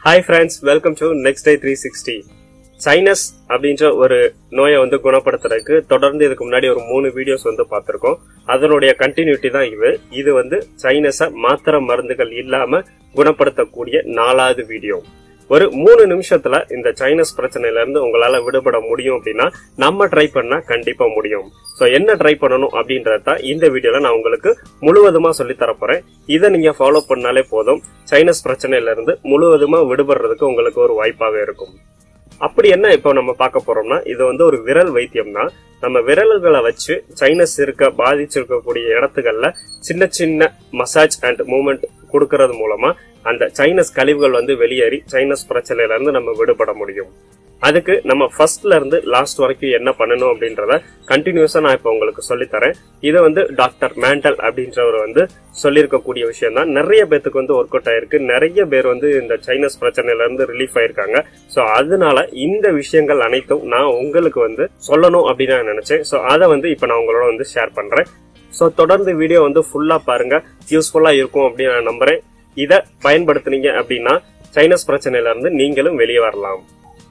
hi friends welcome to next day three sixty sinus அப்படின்ற ஒரு நோயை வந்து குணப்படுத்துறதுக்கு தொடர்ந்து இதுக்கு முன்னாடி ஒரு மூணு வீடியோஸ் வந்து பார்த்திருக்கோம் அதனுடைய கண்டினியூட்டி தான் இது இது வந்து சைனஸை மாத்திரை மருந்துகள் இல்லாம குணப்படுத்தக்கூடிய நாலாவது வீடியோ ஒரு மூணு நிமிஷத்துல இந்த சைனஸ் பிரச்சனையில இருந்து உங்களால விடுபட முடியும் அப்படின்னா நம்ம ட்ரை பண்ணா கண்டிப்பா முடியும் சோ என்ன ட்ரை பண்ணணும் அப்படின்றத தான் இந்த வீடியோல நான் உங்களுக்கு முழுவதுமா சொல்லி தரப்போறேன் இதை நீங்க ஃபாலோ பண்ணாலே போதும் சைனஸ் பிரச்சனையில இருந்து முழுவதுமா விடுபடுறதுக்கு உங்களுக்கு ஒரு வாய்ப்பாக இருக்கும் அப்படி என்ன இப்போ நம்ம பார்க்க போறோம்னா இது வந்து ஒரு விரல் வைத்தியம் தான் நம்ம விரல்களை வச்சு சைனஸ் இருக்க பாதிச்சிருக்கக்கூடிய இடத்துகள்ல சின்ன சின்ன மசாஜ் அண்ட் மூவ்மெண்ட் கொடுக்கறது மூலமா அந்த சைனஸ் கழிவுகள் வந்து வெளியேறி சைனஸ் பிரச்சனையில இருந்து நம்ம விடுபட முடியும் அதுக்கு நம்ம ஃபர்ஸ்ட்ல இருந்து லாஸ்ட் வரைக்கும் என்ன பண்ணணும் அப்படின்றத கண்டினியூஸா நான் இப்போ உங்களுக்கு சொல்லித்தரேன் இதை வந்து டாக்டர் மேண்டல் அப்படின்றவர் வந்து சொல்லியிருக்கக்கூடிய விஷயம் தான் நிறைய பேத்துக்கு வந்து ஒர்க் அவுட் ஆயிருக்கு நிறைய பேர் வந்து இந்த சைனஸ் பிரச்சனையில இருந்து ரிலீஃப் ஆயிருக்காங்க ஸோ அதனால இந்த விஷயங்கள் அனைத்தும் நான் உங்களுக்கு வந்து சொல்லணும் அப்படின்னு நான் நினைச்சேன் ஸோ அதை வந்து இப்போ நான் உங்களோட வந்து ஷேர் பண்றேன் ஸோ தொடர்ந்து வீடியோ வந்து ஃபுல்லா பாருங்க யூஸ்ஃபுல்லா இருக்கும் அப்படின்னு நான் நம்புறேன் இதை பயன்படுத்துனீங்க அப்படின்னா சைனஸ் பிரச்சனையில இருந்து நீங்களும் வெளியே வரலாம்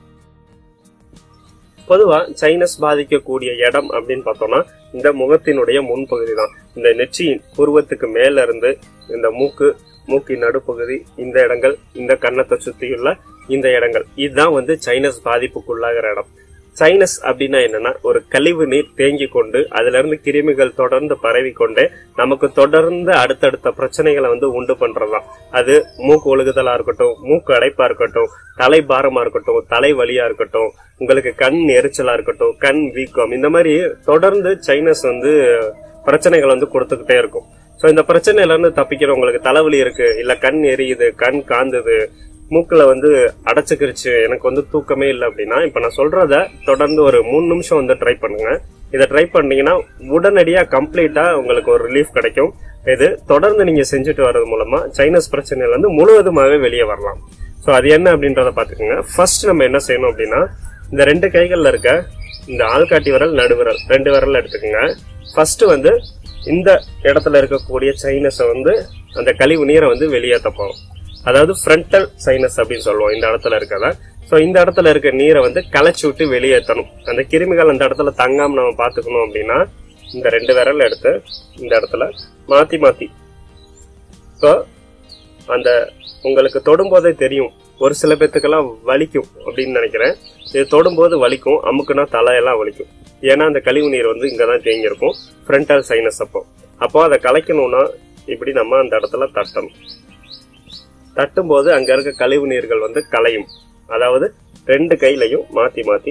பொதுவா சைனஸ் பாதிக்கக்கூடிய இடம் அப்படின்னு பார்த்தோம்னா இந்த முகத்தினுடைய முன்பகுதி தான் இந்த நெற்றியின் புருவத்துக்கு மேல இருந்து இந்த மூக்கு மூக்கின் நடுப்பகுதி இந்த இடங்கள் இந்த கன்னத்தை சுத்தியுள்ள இந்த இடங்கள் இதுதான் வந்து சைனஸ் பாதிப்புக்குள்ளாகிற இடம் சைனஸ் அப்படின்னா என்னன்னா ஒரு கழிவு நீர் தேங்கி கொண்டு அதுல இருந்து கிருமிகள் தொடர்ந்து பரவி கொண்டே நமக்கு தொடர்ந்து அடுத்தடுத்த பிரச்சனைகளை வந்து உண்டு பண்றதுதான் அது மூக்கு ஒழுகுதலா இருக்கட்டும் மூக்கு அடைப்பா இருக்கட்டும் தலை பாரமா இருக்கட்டும் தலை வலியா இருக்கட்டும் உங்களுக்கு கண் எரிச்சலா இருக்கட்டும் கண் வீக்கம் இந்த மாதிரி தொடர்ந்து சைனஸ் வந்து பிரச்சனைகள் வந்து கொடுத்துக்கிட்டே இருக்கும் சோ இந்த பிரச்சனையில இருந்து தப்பிக்கிற உங்களுக்கு தலைவலி இருக்கு இல்ல கண் எரியுது கண் காந்துது மூக்குல வந்து அடைச்சுக்கிருச்சு எனக்கு வந்து தூக்கமே இல்லை அப்படின்னா இப்ப நான் சொல்றத தொடர்ந்து ஒரு மூணு நிமிஷம் வந்து ட்ரை பண்ணுங்க இதை ட்ரை பண்ணீங்கன்னா உடனடியா கம்ப்ளீட்டா உங்களுக்கு ஒரு ரிலீஃப் கிடைக்கும் இது தொடர்ந்து நீங்க செஞ்சுட்டு வர்றது மூலமா சைனஸ் பிரச்சனையில இருந்து முழுவதுமாவே வெளியே வரலாம் சோ அது என்ன அப்படின்றத பாத்துக்கோங்க ஃபர்ஸ்ட் நம்ம என்ன செய்யணும் அப்படின்னா இந்த ரெண்டு கைகள்ல இருக்க இந்த ஆள்காட்டி விரல் நடுவிரல் ரெண்டு விரல் எடுத்துக்கோங்க ஃபர்ஸ்ட் வந்து இந்த இடத்துல இருக்கக்கூடிய சைனஸை வந்து அந்த கழிவு நீரை வந்து வெளியேற்ற போறோம் அதாவது ஃப்ரண்டல் சைனஸ் அப்படின்னு சொல்லுவோம் இந்த இடத்துல இருக்கத ஸோ இந்த இடத்துல இருக்க நீரை வந்து களைச்சி விட்டு வெளியேற்றணும் அந்த கிருமிகள் அந்த இடத்துல தங்காம நம்ம பாத்துக்கணும் அப்படின்னா இந்த ரெண்டு விரல் எடுத்து இந்த இடத்துல மாத்தி மாத்தி ஸோ அந்த உங்களுக்கு தொடும்போதே தெரியும் ஒரு சில பேத்துக்கெல்லாம் வலிக்கும் அப்படின்னு நினைக்கிறேன் இது தொடும்போது வலிக்கும் அமுக்குனா தலையெல்லாம் வலிக்கும் ஏன்னா அந்த கழிவு நீர் வந்து இங்கதான் தேங்கி இருக்கும் ஃப்ரண்டல் சைனஸ் அப்போ அப்போ அதை கலைக்கணும்னா இப்படி நம்ம அந்த இடத்துல தட்டணும் தட்டும்போது அங்க இருக்க கழிவு நீர்கள் வந்து கலையும் அதாவது ரெண்டு கையிலையும் மாத்தி மாத்தி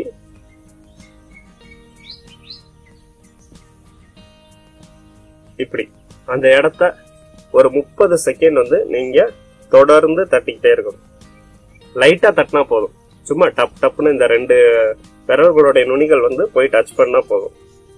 இப்படி அந்த இடத்த ஒரு முப்பது செகண்ட் வந்து நீங்க தொடர்ந்து தட்டிக்கிட்டே இருக்கணும் லைட்டா தட்டினா போதும் சும்மா டப் டப்னு இந்த ரெண்டு விரல்களுடைய நுனிகள் வந்து போய் டச் பண்ணா போதும்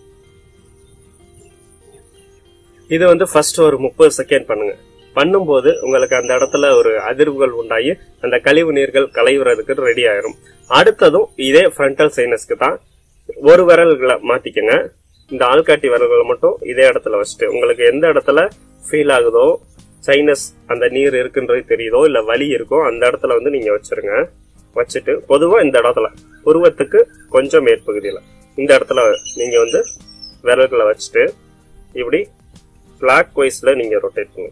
இது வந்து ஃபர்ஸ்ட் ஒரு முப்பது செகண்ட் பண்ணுங்க பண்ணும்போது உங்களுக்கு அந்த இடத்துல ஒரு அதிர்வுகள் உண்டாகி அந்த கழிவு நீர்கள் களைவுறதுக்கு ரெடி ஆயிரும் அடுத்ததும் இதே ஃப்ரண்டல் சைனஸ்க்கு தான் ஒரு விரல்களை மாத்திக்கங்க இந்த ஆள்காட்டி விரல்களை மட்டும் இதே இடத்துல வச்சுட்டு உங்களுக்கு எந்த இடத்துல ஃபீல் ஆகுதோ சைனஸ் அந்த நீர் இருக்குன்றது தெரியுதோ இல்ல வலி இருக்கோ அந்த இடத்துல வந்து நீங்க வச்சிருங்க வச்சுட்டு பொதுவா இந்த இடத்துல உருவத்துக்கு கொஞ்சம் மேற்பகுதியில இந்த இடத்துல நீங்க வந்து விரல்களை வச்சுட்டு இப்படி கிளாக் வைஸ்ல நீங்க ரொட்டேட் பண்ணுங்க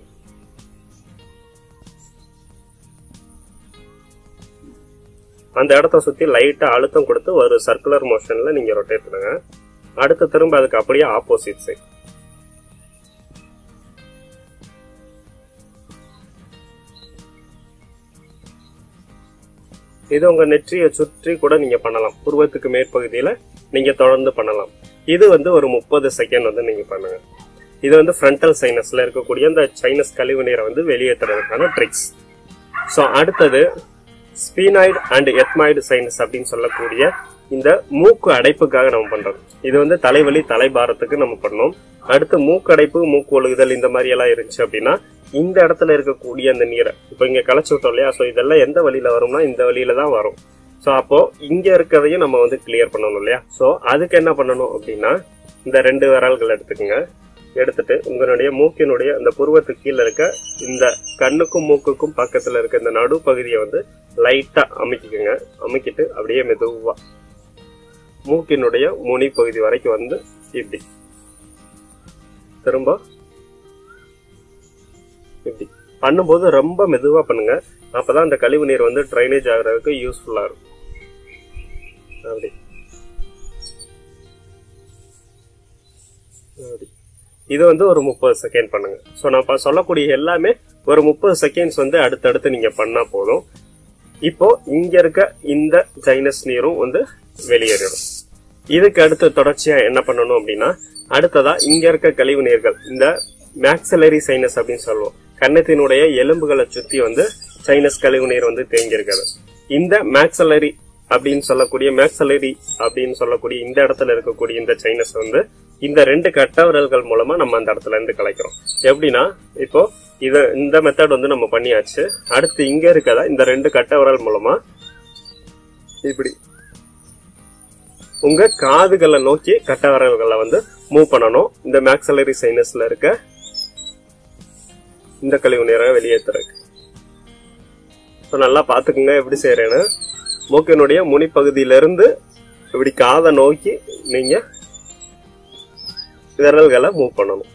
அந்த இடத்த சுத்தி லைட்டா அழுத்தம் கொடுத்து ஒரு சர்க்குலர் மோஷன்ல நீங்க ரொட்டேட் பண்ணுங்க அடுத்து திரும்ப அதுக்கு அப்படியே ஆப்போசிட் சைட் இது உங்க நெற்றியை சுற்றி கூட நீங்க பண்ணலாம் புருவத்துக்கு மேற்பகுதியில நீங்க தொடர்ந்து பண்ணலாம் இது வந்து ஒரு முப்பது செகண்ட் வந்து நீங்க பண்ணுங்க இது வந்து ஃப்ரண்டல் சைனஸ்ல இருக்கக்கூடிய அந்த சைனஸ் கழிவு நீரை வந்து வெளியேற்றுறதுக்கான ட்ரிக்ஸ் ஸோ அடுத்தது ஸ்பீனாய்டு அண்ட் எத்மாய்டு சைனஸ் அப்படின்னு சொல்லக்கூடிய இந்த மூக்கு அடைப்புக்காக நம்ம பண்றோம் இது வந்து தலைவலி தலைபாரத்துக்கு நம்ம பண்ணோம் அடுத்து மூக்கு அடைப்பு மூக்கு ஒழுகுதல் இந்த மாதிரி எல்லாம் இருந்துச்சு அப்படின்னா இந்த இடத்துல இருக்கக்கூடிய அந்த நீரை இப்போ இங்க களைச்சு விட்டோம் இல்லையா ஸோ இதெல்லாம் எந்த வழியில வரும்னா இந்த வழியில தான் வரும் ஸோ அப்போ இங்க இருக்கிறதையும் நம்ம வந்து கிளியர் பண்ணணும் இல்லையா ஸோ அதுக்கு என்ன பண்ணணும் அப்படின்னா இந்த ரெண்டு விரல்கள் எடுத்துக்கோங்க எடுத்துட்டு உங்களுடைய மூக்கினுடைய அந்த புருவத்துக்கு கீழே இருக்க இந்த கண்ணுக்கும் மூக்குக்கும் பக்கத்துல இருக்க இந்த நடு பகுதியை வந்து லைட்டா அமைக்கிக்கோங்க அமைக்கிட்டு அப்படியே மெதுவா மூக்கினுடைய முனி பகுதி வரைக்கும் வந்து இப்படி திரும்ப இப்படி பண்ணும்போது ரொம்ப மெதுவா பண்ணுங்க அப்பதான் அந்த கழிவு நீர் வந்து ட்ரைனேஜ் ஆகுறதுக்கு யூஸ்ஃபுல்லா இருக்கும் அப்படி அப்படி இது வந்து ஒரு முப்பது செகண்ட் பண்ணுங்க ஸோ நான் இப்ப சொல்லக்கூடிய எல்லாமே ஒரு முப்பது செகண்ட்ஸ் வந்து அடுத்தடுத்து நீங்க பண்ணா போதும் இப்போ இங்க இருக்க இந்த சைனஸ் நீரும் வந்து வெளியேறிடும் இதுக்கு அடுத்து தொடர்ச்சியா என்ன பண்ணணும் அப்படின்னா அடுத்ததா இங்க இருக்க கழிவு நீர்கள் இந்த மேக்ஸலரி சைனஸ் அப்படின்னு சொல்லுவோம் கன்னத்தினுடைய எலும்புகளை சுத்தி வந்து சைனஸ் கழிவு நீர் வந்து தேங்கி இருக்கிறது இந்த மேக்ஸலரி அப்படின்னு சொல்லக்கூடிய மேக்ஸலரி அப்படின்னு சொல்லக்கூடிய இந்த இடத்துல இருக்கக்கூடிய இந்த சைனஸ் வந்து இந்த ரெண்டு கட்ட விரல்கள் மூலமா நம்ம அந்த இடத்துல இருந்து கலைக்கிறோம் எப்படின்னா இப்போ இது இந்த மெத்தட் வந்து நம்ம பண்ணியாச்சு அடுத்து இங்க இருக்கதா இந்த ரெண்டு கட்ட விரல் மூலமா இப்படி உங்க காதுகளை நோக்கி கட்ட விரல்களை வந்து மூவ் பண்ணணும் இந்த மேக்ஸலரி சைனஸ்ல இருக்க இந்த கழிவு நீரை வெளியேற்றுறதுக்கு ஸோ நல்லா பார்த்துக்குங்க எப்படி செய்யறேன்னு மூக்கினுடைய முனிப்பகுதியிலிருந்து இப்படி காதை நோக்கி நீங்க விரல்களை மூவ் பண்ணணும்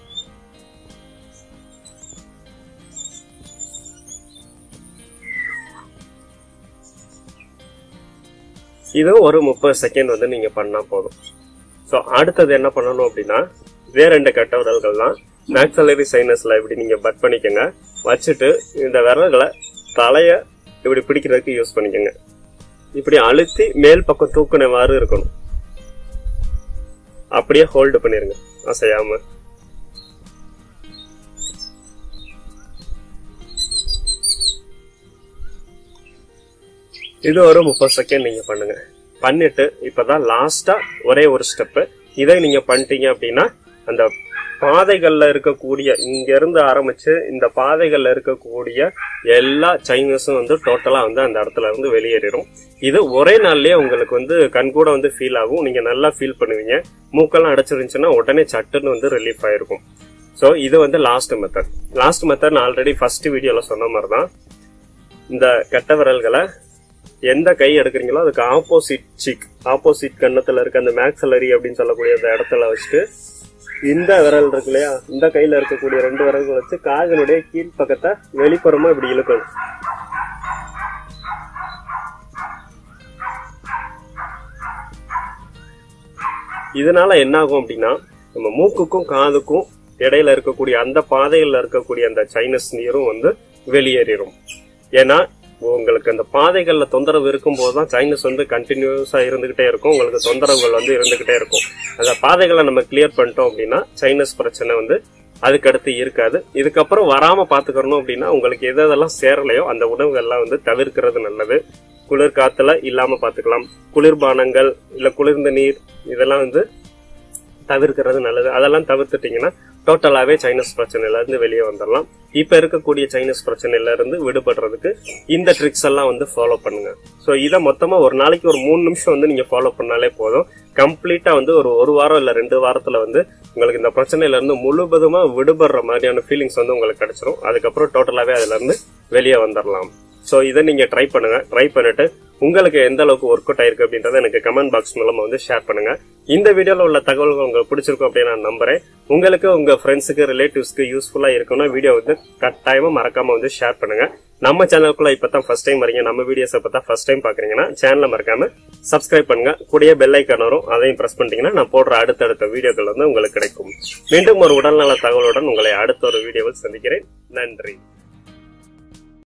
இது ஒரு முப்பது செகண்ட் வந்து நீங்க பண்ணா போதும் ஸோ அடுத்தது என்ன பண்ணணும் அப்படின்னா இதே ரெண்டு கட்ட விரல்கள் தான் மேக்ஸலரி சைனஸ்ல இப்படி நீங்க பட் பண்ணிக்கோங்க வச்சுட்டு இந்த விரல்களை தலைய இப்படி பிடிக்கிறதுக்கு யூஸ் பண்ணிக்கோங்க இப்படி அழுத்தி மேல் பக்கம் தூக்குனவாறு இருக்கணும் அப்படியே ஹோல்டு பண்ணிருங்க அசையாம இது ஒரு முப்பது செகண்ட் நீங்க பண்ணுங்க பண்ணிட்டு இப்பதான் லாஸ்டா ஒரே ஒரு ஸ்டெப் இதை நீங்க பண்ணிட்டீங்க அப்படின்னா அந்த பாதைகள்ல இருக்கக்கூடிய இங்க இருந்து ஆரம்பிச்சு இந்த பாதைகள்ல இருக்கக்கூடிய எல்லா சைனஸும் வந்து டோட்டலா வந்து அந்த இடத்துல இருந்து வெளியேறிடும் இது ஒரே நாள்லயே உங்களுக்கு வந்து கண்கூட வந்து ஃபீல் ஆகும் நீங்க நல்லா ஃபீல் பண்ணுவீங்க மூக்கெல்லாம் அடைச்சிருந்துச்சுன்னா உடனே சட்டுன்னு வந்து ரிலீஃப் ஆயிருக்கும் ஸோ இது வந்து லாஸ்ட் மெத்தட் லாஸ்ட் மெத்தட் நான் ஆல்ரெடி ஃபர்ஸ்ட் வீடியோல சொன்ன மாதிரி தான் இந்த கட்ட விரல்களை எந்த கை எடுக்கிறீங்களோ அதுக்கு ஆப்போசிட் சீக் ஆப்போசிட் கன்னத்துல இருக்க அந்த மேக்ஸலரி அப்படின்னு சொல்லக்கூடிய அந்த இடத்துல வச்சுட்டு இந்த விரல் இருக்கு இல்லையா இந்த கையில இருக்கக்கூடிய ரெண்டு விரல்கள் வச்சு காதனுடைய கீழ்ப்பக்கத்தை வெளிப்புறமா இப்படி இழுக்கணும் இதனால என்ன ஆகும் அப்படின்னா நம்ம மூக்குக்கும் காதுக்கும் இடையில இருக்கக்கூடிய அந்த பாதைகள்ல இருக்கக்கூடிய அந்த சைனஸ் நீரும் வந்து வெளியேறிடும் ஏன்னா உங்களுக்கு அந்த பாதைகள்ல தொந்தரவு இருக்கும்போது தான் சைனஸ் வந்து கண்டினியூஸா இருந்துகிட்டே இருக்கும் உங்களுக்கு தொந்தரவுகள் வந்து இருந்துகிட்டே இருக்கும் அந்த பாதைகளை நம்ம கிளியர் பண்ணிட்டோம் அப்படின்னா சைனஸ் பிரச்சனை வந்து அதுக்கடுத்து இருக்காது இதுக்கப்புறம் வராம பாத்துக்கணும் அப்படின்னா உங்களுக்கு எது எதெல்லாம் சேரலையோ அந்த உணவுகள்லாம் வந்து தவிர்க்கிறது நல்லது குளிர் காத்துல இல்லாம பாத்துக்கலாம் குளிர்பானங்கள் இல்ல குளிர்ந்த நீர் இதெல்லாம் வந்து தவிர்க்கிறது நல்லது அதெல்லாம் தவிர்த்துட்டீங்கன்னா டோட்டலாவே சைனஸ் பிரச்சனையில இருந்து வெளியே வந்துடலாம் இப்ப இருக்கக்கூடிய சைனஸ் பிரச்சனையில இருந்து விடுபடுறதுக்கு இந்த ட்ரிக்ஸ் எல்லாம் வந்து ஃபாலோ பண்ணுங்க சோ இதை மொத்தமா ஒரு நாளைக்கு ஒரு மூணு நிமிஷம் வந்து நீங்க ஃபாலோ பண்ணாலே போதும் கம்ப்ளீட்டா வந்து ஒரு ஒரு வாரம் இல்ல ரெண்டு வாரத்துல வந்து உங்களுக்கு இந்த பிரச்சனையில இருந்து முழுவதுமா விடுபடுற மாதிரியான ஃபீலிங்ஸ் வந்து உங்களுக்கு கிடைச்சிரும் அதுக்கப்புறம் டோட்டலாவே அதுல இருந்து வெளியே வந்துடலாம் சோ இதை நீங்க ட்ரை பண்ணுங்க ட்ரை பண்ணிட்டு உங்களுக்கு எந்த அளவுக்கு ஒர்க் அவுட் ஆயிருக்கு அப்படின்றத எனக்கு கமெண்ட் பாக்ஸ் மூலமா வந்து ஷேர் பண்ணுங்க இந்த வீடியோல உள்ள தகவல்கள் உங்களுக்கு பிடிச்சிருக்கும் அப்படின்னு நான் நம்புறேன் உங்களுக்கு உங்க ஃப்ரெண்ட்ஸுக்கு ரிலேட்டிவ்ஸ்க்கு யூஸ்ஃபுல்லா இருக்கும்னா வீடியோ வந்து கட்டாயமா மறக்காம வந்து ஷேர் பண்ணுங்க நம்ம சேனலுக்குள்ள இப்பதான் ஃபர்ஸ்ட் டைம் வரீங்க நம்ம வீடியோஸ் இப்பதான் ஃபர்ஸ்ட் டைம் பாக்குறீங்கன்னா சேனலை மறக்காம சப்ஸ்கிரைப் பண்ணுங்க கூடிய பெல் ஐக்கான் வரும் அதையும் பிரஸ் பண்ணிட்டீங்கன்னா நான் போடுற அடுத்தடுத்த வீடியோக்கள் வந்து உங்களுக்கு கிடைக்கும் மீண்டும் ஒரு உடல்நல தகவலுடன் உங்களை அடுத்த ஒரு வீடியோவில் சந்திக்கிறேன் நன்றி